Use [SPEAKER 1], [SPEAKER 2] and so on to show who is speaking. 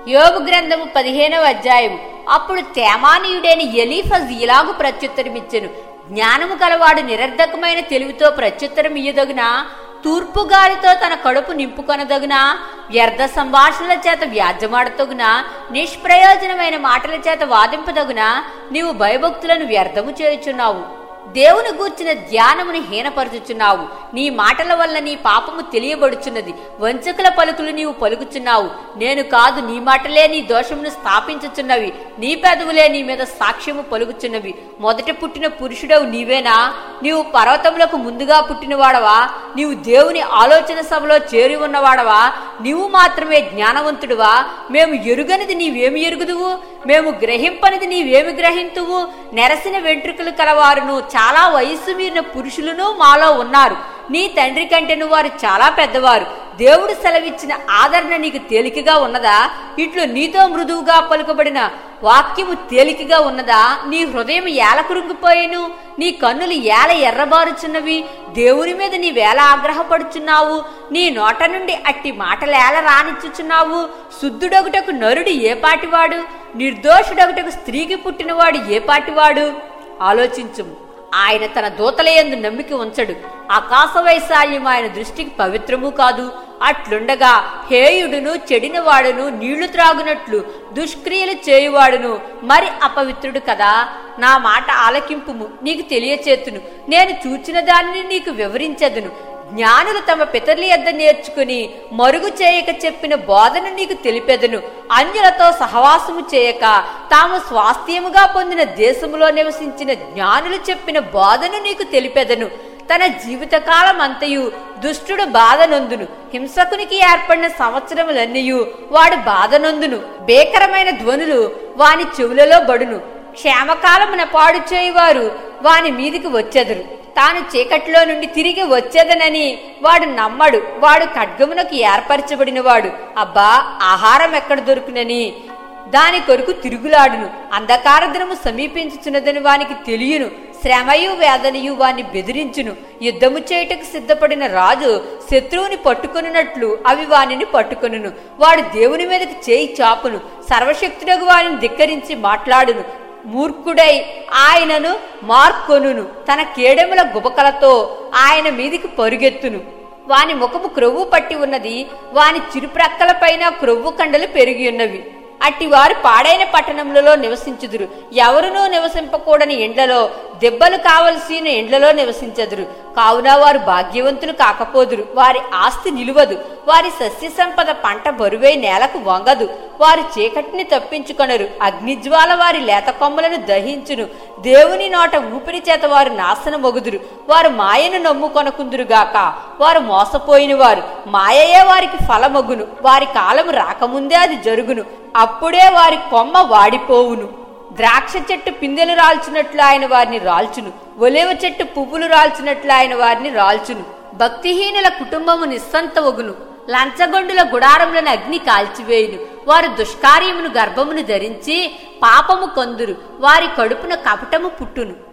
[SPEAKER 1] యోబు గ్రంథము పదిహేనవ అధ్యాయం అప్పుడు తేమానీయుడైన ఎలీఫజ్ ఇలాగు ప్రత్యుత్తరమిచ్చెను జ్ఞానము గలవాడు నిరర్ధకమైన తెలివితో ప్రత్యుత్తరం ఇయ్యదగునా తూర్పు గాలితో తన కడుపు నింపుకొనదగునా వ్యర్థ సంభాషణల చేత వ్యాజ్యమాడతగునా నిష్ప్రయోజనమైన మాటల చేత వాదింపదగునా నీవు భయభక్తులను వ్యర్థము చేయుచున్నావు దేవుని గూర్చిన ధ్యానమును హీనపరచుచున్నావు నీ మాటల వల్ల నీ పాపము తెలియబడుచున్నది వంచకుల పలుకులు నీవు పలుకుచున్నావు నేను కాదు నీ మాటలే నీ దోషమును స్థాపించుచున్నవి నీ పెదవులే నీ మీద సాక్ష్యము పలుకుచున్నవి మొదట పుట్టిన పురుషుడవు నీవేనా నీవు పర్వతములకు ముందుగా పుట్టినవాడవా నీవు దేవుని ఆలోచన సభలో చేరి ఉన్నవాడవా నీవు మాత్రమే జ్ఞానవంతుడువా మేము ఎరుగనిది నీవేమి ఎరుగుదువు మేము గ్రహింపనిది నీవేమి గ్రహింతువు నెరసిన వెంట్రుకలు కలవారును చాలా వయస్సు మీరిన పురుషులను మాలో ఉన్నారు నీ తండ్రి కంటేను వారు చాలా పెద్దవారు దేవుడు సెలవిచ్చిన ఆదరణ నీకు తేలికగా ఉన్నదా ఇట్లు నీతో మృదువుగా పలుకబడిన వాక్యము తేలికగా ఉన్నదా నీ హృదయం ఏల కురుంగిపోయేను నీ కన్నులు ఏల ఎర్రబారుచున్నవి దేవుని మీద నీ వేల ఆగ్రహపడుచున్నావు నీ నోట నుండి అట్టి మాటలేల రానిచ్చుచున్నావు శుద్ధుడొకటకు నరుడు ఏ పాటివాడు నిర్దోషుడొకటకు స్త్రీకి పుట్టినవాడు ఏ పాటివాడు ఆలోచించుము ఆయన తన దూతలయందు నమ్మిక ఉంచడు ఆకాశ వైశాల్యం ఆయన దృష్టికి పవిత్రము కాదు అట్లుండగా హేయుడును చెడినవాడును నీళ్లు త్రాగునట్లు దుష్క్రియలు చేయువాడును మరి అపవిత్రుడు కదా నా మాట ఆలకింపుము నీకు తెలియచేతును నేను చూచిన దానిని నీకు వివరించదును జ్ఞానులు తమ పితరుల యొద్ద నేర్చుకుని మరుగు చేయక చెప్పిన బోధన నీకు తెలిపెదను అన్యులతో సహవాసము చేయక తాము స్వాస్థ్యముగా పొందిన దేశములో నివసించిన జ్ఞానులు చెప్పిన బోధను నీకు తెలిపెదను తన జీవితకాలం అంతయు దుష్టుడు బాధనొందును హింసకునికి ఏర్పడిన సంవత్సరములన్నయు వాడు బాధనొందును భీకరమైన ధ్వనులు వాని చెవులలో బడును క్షేమకాలమున పాడు చేయువారు వాని మీదికి వచ్చెదరు తాను చీకట్లో నుండి తిరిగి వచ్చేదనని వాడు నమ్మడు వాడు ఖడ్గమునకు ఏర్పరచబడినవాడు అబ్బా ఆహారం ఎక్కడ దొరుకునని దాని కొరకు తిరుగులాడును అంధకార దినము సమీపించుచున్నదని వానికి తెలియను శ్రమయు వేదనయు వాని బెదిరించును యుద్ధము చేయుటకు సిద్ధపడిన రాజు శత్రువుని పట్టుకొనున్నట్లు అవి వానిని పట్టుకొనును వాడు దేవుని మీదకి చేయి చాపును సర్వశక్తుడగు వారిని ధిక్కరించి మాట్లాడును మూర్ఖుడై ఆయనను మార్కొనును తన కేడెముల గుబకలతో ఆయన మీదికి పరుగెత్తును వాని ముఖము క్రొవ్వు పట్టి ఉన్నది వాని చిరుప్రక్కలపైన క్రొవ్వు కండలు పెరిగి ఉన్నవి అట్టి వారు పాడైన పట్టణములలో నివసించుదురు ఎవరునూ నివసింపకూడని ఎండ్లలో దెబ్బలు కావలసిన ఎండ్లలో నివసించదురు కావున వారు భాగ్యవంతులు కాకపోదురు వారి ఆస్తి నిలువదు వారి సస్య సంపద పంట బరువై నేలకు వంగదు వారు చీకటిని తప్పించుకొనరు అగ్నిజ్వాల వారి లేత కొమ్మలను దహించును దేవుని నోట ఊపిరి చేత వారు నాశనమొగుదురు వారు మాయను నమ్ముకొనకుందురుగాక వారు మోసపోయిన వారు మాయయే వారికి ఫలమొగును వారి కాలము రాకముందే అది జరుగును అప్పుడే వారి కొమ్మ వాడిపోవును ద్రాక్ష చెట్టు పిందెలు రాల్చినట్లు ఆయన వారిని రాల్చును ఒలేవ చెట్టు పువ్వులు రాల్చినట్లు ఆయన వారిని రాల్చును భక్తిహీనుల కుటుంబము నిస్సంతవగును లంచగొండుల గుడారములను అగ్ని కాల్చివేయును వారు దుష్కార్యమును గర్భమును ధరించి పాపము కొందురు వారి కడుపున కపటము పుట్టును